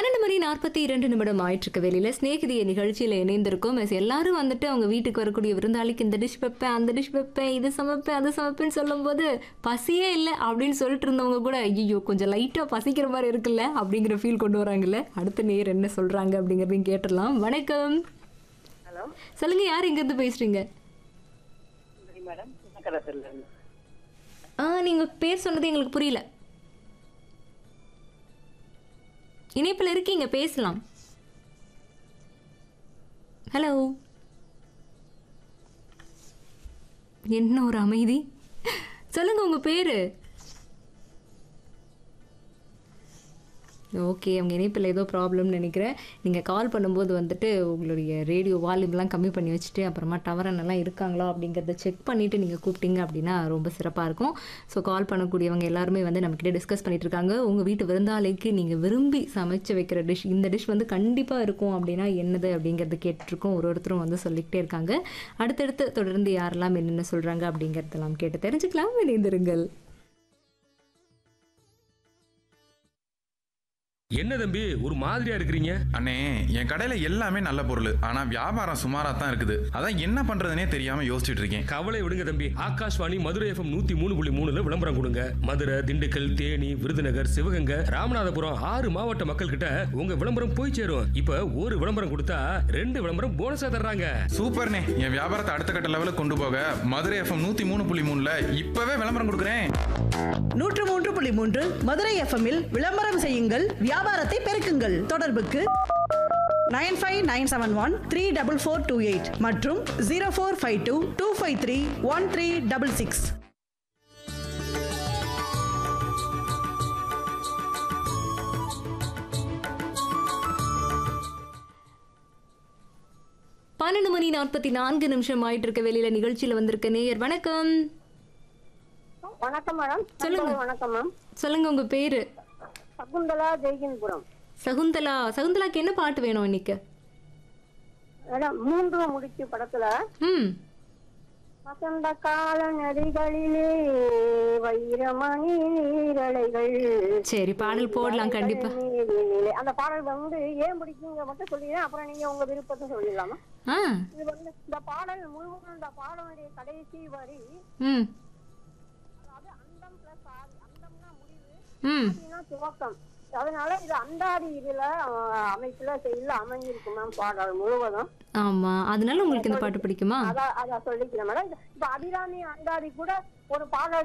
பன்னெண்டு மணி நாற்பத்தி இரண்டு நிமிடம் ஆயிட்டிருக்க வெளியில ஸ்நேகிதிய நிகழ்ச்சியில் இணைந்திருக்கோம் மிஸ் எல்லாரும் வந்துட்டு அவங்க வீட்டுக்கு வரக்கூடிய விருந்தாளிக்கு இந்த டிஷ் வைப்பேன் அந்த டிஷ் வைப்பேன் இது சமைப்பேன் அது சமைப்பேன்னு சொல்லும்போது பசியே இல்லை அப்படின்னு சொல்லிட்டு இருந்தவங்க கூட ஐயோ கொஞ்சம் லைட்டாக பசிக்கிற மாதிரி இருக்குல்ல அப்படிங்கிற ஃபீல் கொண்டு வராங்கல்ல அடுத்த நேர் என்ன சொல்றாங்க அப்படிங்கிறதையும் கேட்டுடலாம் வணக்கம் ஹலோ சொல்லுங்க யார் இங்கேருந்து பேசுறீங்க சரி மேடம் சின்னக்கரசல்ல இருந்து ஆ நீங்க பேர் சொன்னது எங்களுக்கு புரியல இணைப்பில் இருக்கீங்க பேசலாம் ஹலோ என்ன ஒரு அமைதி சொல்லுங்க உங்க பேரு ஓகே அவங்க இணைப்பில் ஏதோ ப்ராப்ளம்னு நினைக்கிறேன் நீங்கள் கால் பண்ணும்போது வந்துட்டு உங்களுடைய ரேடியோ வால்யூம்லாம் கம்மி பண்ணி வச்சுட்டு அப்புறமா டவரன் எல்லாம் இருக்காங்களா அப்படிங்கிறத செக் பண்ணிவிட்டு நீங்கள் கூப்பிட்டீங்க அப்படின்னா ரொம்ப சிறப்பாக இருக்கும் ஸோ கால் பண்ணக்கூடியவங்க எல்லாருமே வந்து நம்மக்கிட்ட டிஸ்கஸ் பண்ணிட்டு இருக்காங்க உங்கள் வீட்டு விருந்தாளிக்கு நீங்கள் விரும்பி சமைச்சு வைக்கிற டிஷ் இந்த டிஷ் வந்து கண்டிப்பாக இருக்கும் அப்படின்னா என்னது அப்படிங்கிறது கேட்டுருக்கோம் ஒரு ஒருத்தரும் வந்து சொல்லிக்கிட்டே இருக்காங்க அடுத்தடுத்து தொடர்ந்து யாரெல்லாம் என்னென்ன சொல்கிறாங்க அப்படிங்கிறதெல்லாம் கேட்டு தெரிஞ்சுக்கலாம் இணைந்திருங்கள் என்ன தம்பி ஒரு மாதிரியா இருக்கிறீங்க அண்ணே என் கடையில எல்லாமே நல்ல பொருள் ஆனா வியாபாரம் சுமாரா தான் இருக்குது அதான் என்ன பண்றதுனே தெரியாம யோசிச்சுட்டு இருக்கேன் கவலை விடுங்க தம்பி ஆகாஷ்வாணி மதுரை எஃப்எம் நூத்தி மூணு புள்ளி மூணுல விளம்பரம் கொடுங்க மதுரை திண்டுக்கல் தேனி விருதுநகர் சிவகங்கை ராமநாதபுரம் ஆறு மாவட்ட மக்கள் கிட்ட உங்க விளம்பரம் போய் சேரும் இப்ப ஒரு விளம்பரம் கொடுத்தா ரெண்டு விளம்பரம் போனஸா தர்றாங்க சூப்பர்ண்ணே என் வியாபாரத்தை அடுத்த கட்ட லெவலுக்கு கொண்டு போக மதுரை எஃப்எம் நூத்தி மூணு புள்ளி மூணுல இப்பவே விளம்பரம் கொடுக்குறேன் நூற்று மூன்று புள்ளி மூன்று மதுரை எஃப்எம்மில் விளம்பரம் செய்யுங்கள் வியாபாரத்தை பெருக்குங்கள் தொடர்புக்கு nine five nine seven one three double four two eight மற்றும் zero four five two two five three one three double six பன்னெண்டு மணி நாற்பத்தி நான்கு நிமிஷம் ஆயிட்டு இருக்க வெளியில நிகழ்ச்சியில வந்திருக்க நேயர் வணக்கம் வணக்கம் மேடம் சொல்லுங்க. வணக்கம் மேம் சொல்லுங்க உங்க பேரு சகுந்தலா ஜெய்கின்புரம் சகுந்தலா சகுந்தலாக்கு என்ன பாட்டு வேணும் இன்னைக்கு மேடம் மூன்று முடிச்சு படத்துல ம் வசந்த கால நதிகளிலே வைரமணி நீரலைகள் சரி பாடல் போடலாம் கண்டிப்பா நீரினிலே. அந்த பாடல் வந்து ஏன் பிடிக்குங்க மட்டும் சொல்லிடுறேன் அப்புறம் நீங்க உங்க விருப்பத்தை சொல்லிடலாமா ஆ இது வந்து இந்த பாடல் முழுவதும் இந்த பாடலுடைய கடைசி வரி ம் அதாவது அண்டம் பிளஸ் ஆதி அண்டம்னா முடிவு ம் ஆதினா துவக்கம் அதனால இது அந்தாதி இதுல அஹ், அமைப்புல செயல அமைஞ்சிருக்கு மேம் பாடல் முழுவதும் ஆமா அதனால உங்களுக்கு இந்த பாட்டு பிடிக்குமா அதான் அதான் சொல்லிக்கிறேன் மேடம் இப்ப அபிராமி அந்தாதி கூட ஒரு பாடல்